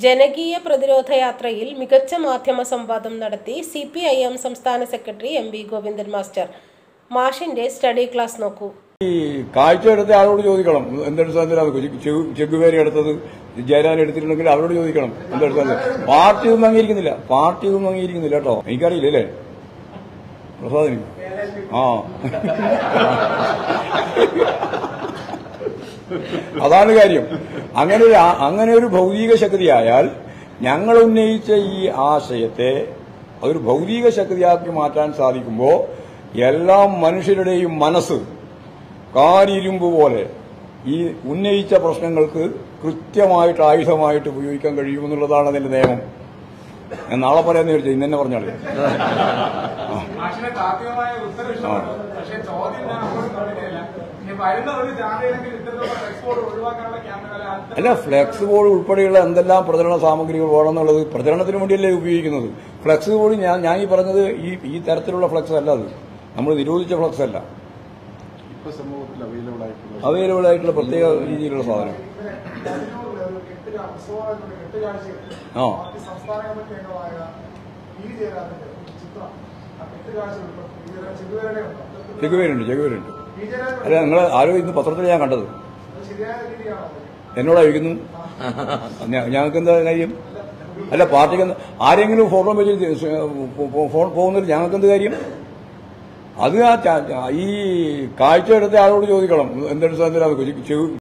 ജനകീയ പ്രതിരോധ യാത്രയിൽ മികച്ച മാധ്യമ സംവാദം നടത്തി സി പി ഐ എം സംസ്ഥാന secretary M V Govindan master മാഷിന്റെ സ്റ്റഡി ക്ലാസ് നോക്കൂ ഈ കാഴ്ച എടുത്ത ആളോട് ചോദിക്കണം എന്തെടുത്താൽ ചെഗുവേരി എടുത്തത് ജയലാൽ എടുത്തിട്ടുണ്ടെങ്കിൽ അവരോട് ചോദിക്കണം എന്തെടുത്താൽ പാർട്ടി ഒന്നും അംഗീകരിക്കുന്നില്ല പാർട്ടി ഒന്നും അംഗീകരിക്കുന്നില്ല കേട്ടോ എനിക്കറിയില്ല അല്ലേ പ്രസാദിന് ആ അതാണ് കാര്യം അങ്ങനെ ഒരു ആ- അങ്ങനെ ഒരു ഭൗതിക ശക്തിയായാൽ ഞങ്ങൾ ഉന്നയിച്ച ഈ ആശയത്തെ അതൊരു ഭൗതിക ശക്തിയാക്കി മാറ്റാൻ സാധിക്കുമ്പോൾ എല്ലാ മനുഷ്യരുടെയും മനസ്സ് കാരിരുമ്പ് പോലെ ഈ ഉന്നയിച്ച പ്രശ്നങ്ങൾക്ക് കൃത്യമായിട്ട് ആയുധമായിട്ട് ഉപയോഗിക്കാൻ കഴിയുമെന്നുള്ളതാണ് അതിന്റെ നിയമം ഞാൻ നാളെ പറയാന്ന് വിചാരിച്ചു ഇന്ന് തന്നെ പറഞ്ഞാളെ മാഷിനെ താത്വികമായ ഉത്തരം ഇഷ്ടപ്പെട്ടു പക്ഷേ ചോദ്യം ഞാൻ അങ്ങോട്ട് പറഞ്ഞിട്ടില്ല ഇനി വരുന്ന ഒരു ജാഥയിലെങ്കിൽ ഇത്തരത്തിലുള്ള എക്സ്പോർട്ട് ഒഴിവാക്കാനുള്ള ക്യാമ്പുകളെ അല്ല ഫ്ലെക്സ് ബോർഡ് ഉൾപ്പെടെയുള്ള എന്തെല്ലാം പ്രചരണ സാമഗ്രികൾ വേണമെന്നുള്ളത് പ്രചരണത്തിന് വേണ്ടിയല്ലേ ഉപയോഗിക്കുന്നത് ഫ്ലെക്സ് ബോർഡ് ഞാൻ ഞാൻ ഈ പറഞ്ഞത് ഈ ഈ തരത്തിലുള്ള ഫ്ലെക്സ് അല്ല അത് നമ്മൾ നിരോധിച്ച ഫ്ലെക്സ് അല്ല ഇപ്പൊ സമൂഹത്തിൽ അവൈലബിൾ ആയിട്ടുള്ള അവൈലബിൾ ആയിട്ടുള്ള പ്രത്യേക രീതിയിലുള്ള സാധനം ആ സംസ്ഥാന കമ്മിറ്റി അംഗമായ പി ജയരാജന്റെ ഒരു ചിത്രം ആ കെട്ടുകാഴ്ച ഉൾപ്പെടുത്തി ചെകുവേരുടെ ഉണ്ടോ ചെകുവേരുണ്ട് ചെകുവേരുണ്ട് പി ജയരാജൻ അല്ല നിങ്ങൾ ആരോ ഇന്ന് പത്രത്തിൽ ഞാൻ കണ്ടത് അത് ശരിയായ രീതിയാണോ എന്നോടായിരിക്കുന്നു ഞങ്ങൾക്ക് എന്താ കാര്യം അല്ല പാർട്ടിക്ക് എന്താ- ആരെങ്കിലും ഫോട്ടോ വെച്ച് ഫോൺ പോകുന്നതിൽ ഞങ്ങൾക്ക് എന്ത് കാര്യം അത് ആ ച- ച- ഈ കാഴ്ച എടുത്ത ആളോട് ചോദിക്കണം എന്തെടുത്താൽ